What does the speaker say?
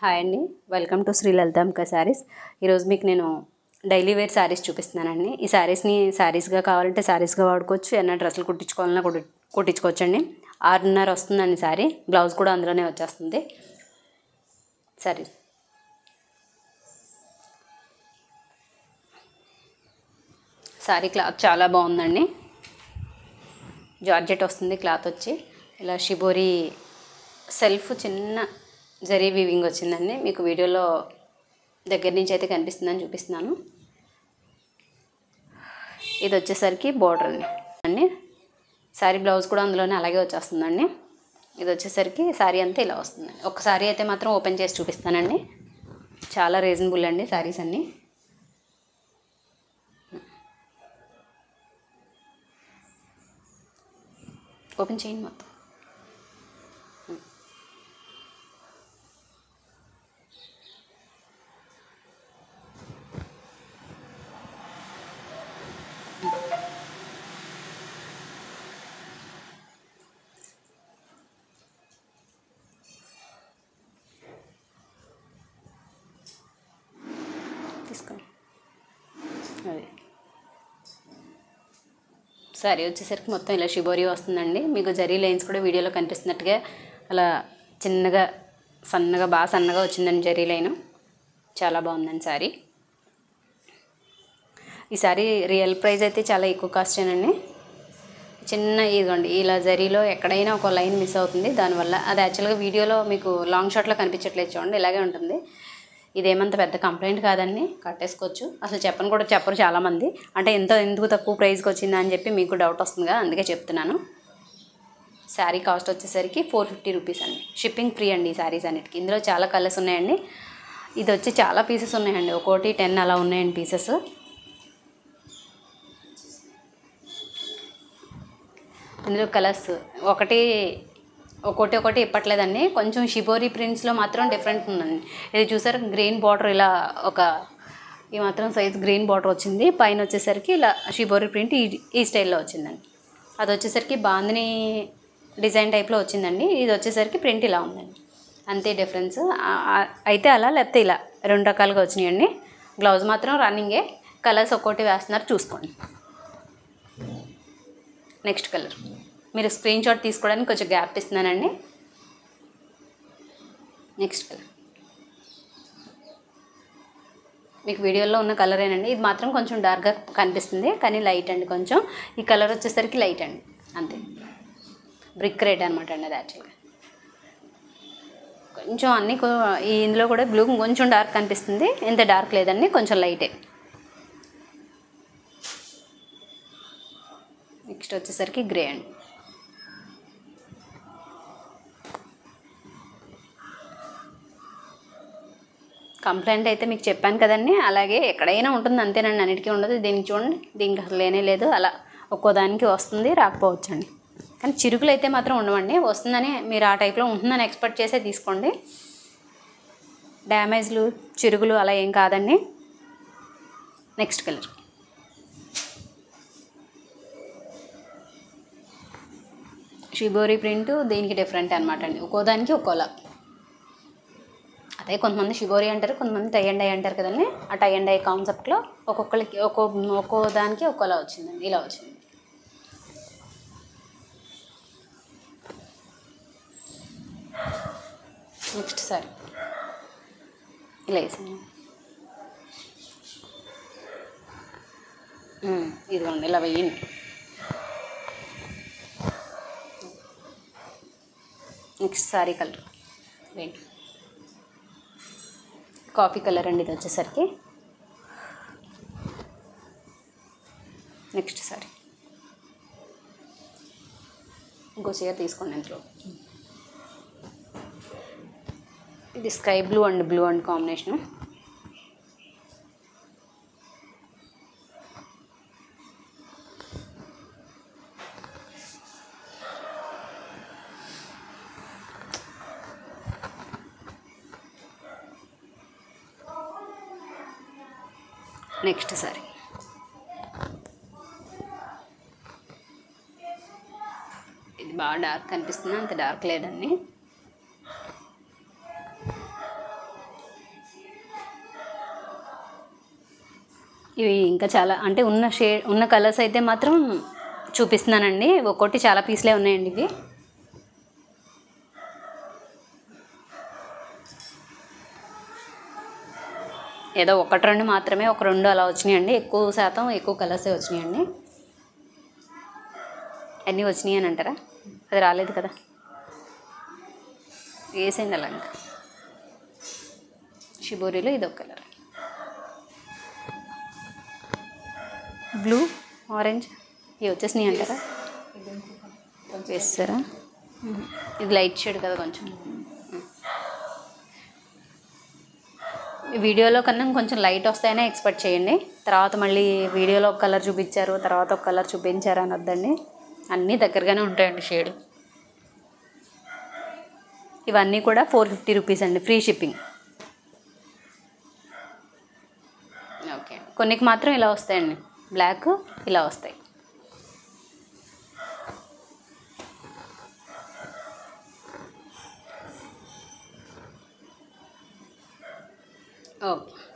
Hi అండి welcome to Sri Lalitanka saris ఈరోజు మీకు నేను డైలీ వేర్ శారీస్ చూపిస్తున్నానండి ఈ శారీస్ని శారీస్గా కావాలంటే శారీస్గా వాడుకోవచ్చు ఏమైనా డ్రెస్సులు కుట్టించుకోవాలన్నా కుట్టి కుట్టించుకోవచ్చండి ఆరున్నర వస్తుందండి శారీ బ్లౌజ్ కూడా అందులోనే వచ్చేస్తుంది సరే శారీ క్లాత్ చాలా బాగుందండి జార్జెట్ వస్తుంది క్లాత్ వచ్చి ఇలా షిబోరి సెల్ఫ్ చిన్న జరీ వీవింగ్ వచ్చిందండి మీకు వీడియోలో దగ్గర నుంచి అయితే కనిపిస్తుందని చూపిస్తున్నాను ఇది వచ్చేసరికి బోర్డర్ అండి అండి శారీ బ్లౌజ్ కూడా అందులోనే అలాగే వచ్చేస్తుందండి ఇది వచ్చేసరికి శారీ అంతా ఇలా వస్తుంది ఒక శారీ అయితే మాత్రం ఓపెన్ చేసి చూపిస్తానండి చాలా రీజనబుల్ అండి శారీస్ అన్నీ ఓపెన్ చేయండి మొత్తం తీసుకోండి అది సరే వచ్చేసరికి మొత్తం ఇలా షిబోరి వస్తుందండి మీకు జరీ లైన్స్ కూడా వీడియోలో కనిపిస్తున్నట్టుగా అలా చిన్నగా సన్నగా బాగా సన్నగా వచ్చిందండి జరీ లైన్ చాలా బాగుందండి శారీ ఈ శారీ రియల్ ప్రైస్ అయితే చాలా ఎక్కువ కాస్టేనండి చిన్న ఇదిగోండి ఇలా జరీలో ఎక్కడైనా ఒక లైన్ మిస్ అవుతుంది దానివల్ల అది యాక్చువల్గా వీడియోలో మీకు లాంగ్ షాట్లో కనిపించట్లేదు చూడండి ఇలాగే ఉంటుంది ఇదేమంత పెద్ద కంప్లైంట్ కాదండి కట్టేసుకోవచ్చు అసలు చెప్పను కూడా చెప్పరు చాలామంది అంటే ఎంత ఎందుకు తక్కువ ప్రైస్కి వచ్చిందా అని చెప్పి మీకు డౌట్ వస్తుందిగా అందుకే చెప్తున్నాను శారీ కాస్ట్ వచ్చేసరికి ఫోర్ ఫిఫ్టీ రూపీస్ అండి షిప్పింగ్ ఫ్రీ అండి ఈ శారీస్ అన్నిటికి ఇందులో చాలా కలర్స్ ఉన్నాయండి ఇది వచ్చి చాలా పీసెస్ ఉన్నాయండి ఒక్కోటి టెన్ అలా ఉన్నాయండి పీసెస్ ఇందులో కలర్స్ ఒకటి ఒకటి ఒకటి ఇప్పట్లేదండి కొంచెం షిబోరి ప్రింట్స్లో మాత్రం డిఫరెంట్ ఉందండి ఇది చూసారు గ్రీన్ బార్డర్ ఇలా ఒక ఈ మాత్రం సైజ్ గ్రీన్ బార్డర్ వచ్చింది పైన వచ్చేసరికి ఇలా షిబోరి ప్రింట్ ఈ ఈ స్టైల్లో వచ్చిందండి అది వచ్చేసరికి బాందిని డిజైన్ టైప్లో వచ్చిందండి ఇది వచ్చేసరికి ప్రింట్ ఇలా ఉందండి అంతే డిఫరెన్స్ ఆ- ఆ- అయితే అలా లేకపోతే ఇలా రెండు రకాలుగా వచ్చినాయండి బ్లౌజ్ మాత్రం రన్నింగే కలర్స్ ఒక్కోటి వేస్తున్నారు చూసుకోండి నెక్స్ట్ కలర్ మీరు స్క్రీన్ షాట్ తీసుకోవడానికి కొంచెం గ్యాప్ ఇస్తున్నానండి నెక్స్ట్ కలర్ మీకు వీడియోలో ఉన్న కలరేనండి ఇది మాత్రం కొంచెం డార్క్గా కనిపిస్తుంది కానీ లైట్ అండి కొంచెం ఈ కలర్ వచ్చేసరికి లైట్ అండి అంతే బ్రిక్ రెడ్ అనమాట అండి అది యాక్చువల్గా కొంచెం అన్నీ కొ- ఈ ఇందులో కూడా బ్లూ కొంచెం డార్క్ కనిపిస్తుంది ఇంత డార్క్ లేదండి కొంచెం లైటే నెక్స్ట్ వచ్చేసరికి గ్రే అండి కంప్లైంట్ అయితే మీకు చెప్పాను కదండి అలాగే ఎక్కడైనా ఉంటుంది అంతేనండి అన్నిటికీ ఉండదు దీనికి చూడండి దీనికి అసలు లేనే లేదు అలా ఒక్కో దానికి వస్తుంది రాకపోవచ్చండి కానీ చిరుకులు అయితే మాత్రం ఉండవండి వస్తుందని మీరు ఆ టైప్లో ఉంటుందని ఎక్స్పెక్ట్ చేసే తీసుకోండి డ్యామేజ్లు చిరుగులు అలా ఏం కాదండి నెక్స్ట్ కలర్ షిబోరి ప్రింట్ దీనికి డిఫరెంట్ అనమాట అండి ఒక్కో దానికి ఒక్కోలా అదే కొంతమంది షిబోరి అంటారు కొంతమంది టై అండ్ డై అంటారు కదండి ఆ టై అండ్ డై కాన్సెప్ట్లో ఒక్కొక్కరికి ఒక్కో ఒక్కో దానికి ఒక్కోలా వచ్చిందండి ఇలా వచ్చింది నెక్స్ట్ సారీ ఇలా వేసాను ఉమ్, ఇదిగోండి ఇలా వెయ్యండి నెక్స్ట్ సారీ కలర్ వేయండి కాఫీ కలర్ అండి ఇది వచ్చేసరికి నెక్స్ట్ సారీ ఇంకో చీర తీసుకోండి ఇంట్లో ఇది sky blue and blue and combination next sorry ఇది బాగా డార్క్ కనిపిస్తుంది అంత డార్క్ లేదండి ఇవి ఇంకా చాలా అంటే ఉన్న షే ఉన్న కలర్స్ అయితే మాత్రం చూపిస్తున్నానండి ఒక్కొక్కటి చాలా పీస్లే ఉన్నాయండి ఇవి ఏదో ఒకటి రెండు మాత్రమే ఒక రెండు అలా వచ్చినాయండి ఎక్కువ శాతం ఎక్కువ కలర్సే వచ్చినాయండి అన్నీ వచ్చినాయి అని అంటారా అది రాలేదు కదా వేసేయండి అలా ఇంకా షిబోరిలో ఇది ఒక కలర్ బ్లూ ఆరెంజ్ ఇవి వచ్చేసినాయి అంటారా వేస్తారా మ్మ్. ఇది లైట్ షేడ్ కదా కొంచెం ఈ వీడియోలో కన్నా కొంచెం లైట్ వస్తాయనే ఎక్స్పెక్ట్ చేయండి తర్వాత మళ్ళీ వీడియోలో ఒక కలర్ చూపించారు తర్వాత ఒక కలర్ చూపించారు అని వద్దండి అన్నీ దగ్గరగానే ఉంటాయండి షేడ్ ఇవన్నీ కూడా ఫోర్ ఫిఫ్టీ రూపీస్ అండి ఫ్రీ షిప్పింగ్ ఓకే కొన్నికి మాత్రం ఇలా వస్తాయండి బ్లాక్ ఇలా వస్తాయి ఓకే